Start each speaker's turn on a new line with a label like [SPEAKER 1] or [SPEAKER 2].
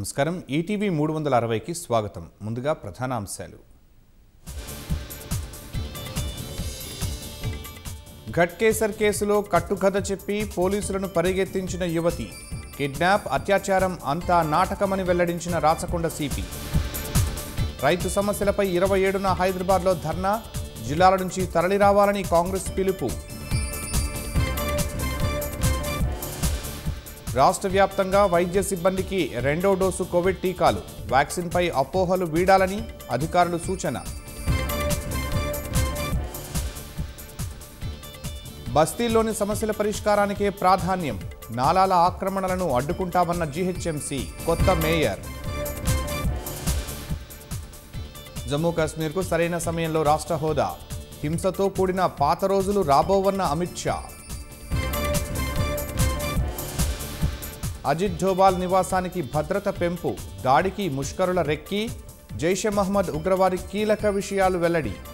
[SPEAKER 1] నమస్కారం ఈటీవీ మూడు వందల అరవైకి స్వాగతం ముందుగా ప్రధాన అంశాలు ఘట్కేసర్ కేసులో కట్టుకథ చెప్పి పోలీసులను పరిగెత్తించిన యువతి కిడ్నాప్ అత్యాచారం అంతా నాటకమని వెల్లడించిన రాచకొండ సిపి రైతు సమస్యలపై ఇరవై ఏడున హైదరాబాద్లో ధర్నా జిల్లాల నుంచి తరలి రావాలని కాంగ్రెస్ పిలుపు రాష్ట్ర వ్యాప్తంగా వైద్య సిబ్బందికి రెండో డోసు కోవిడ్ టీకాలు వ్యాక్సిన్పై అపోహలు వీడాలని అధికారులు సూచన బస్తీల్లోని సమస్యల పరిష్కారానికే ప్రాధాన్యం నాలాల ఆక్రమణలను అడ్డుకుంటామన్న జీహెచ్ఎంసీ కొత్త మేయర్ జమ్మూ కాశ్మీర్కు సరైన సమయంలో రాష్ట్ర హోదా హింసతో కూడిన పాత రోజులు రాబోవన్న అమిత్ షా అజిత్ ఢోబాల్ నివాసానికి భద్రత పెంపు దాడికి ముష్కరుల రెక్కి జైషే మహమ్మద్ ఉగ్రవాది కీలక విషయాలు వెల్లడి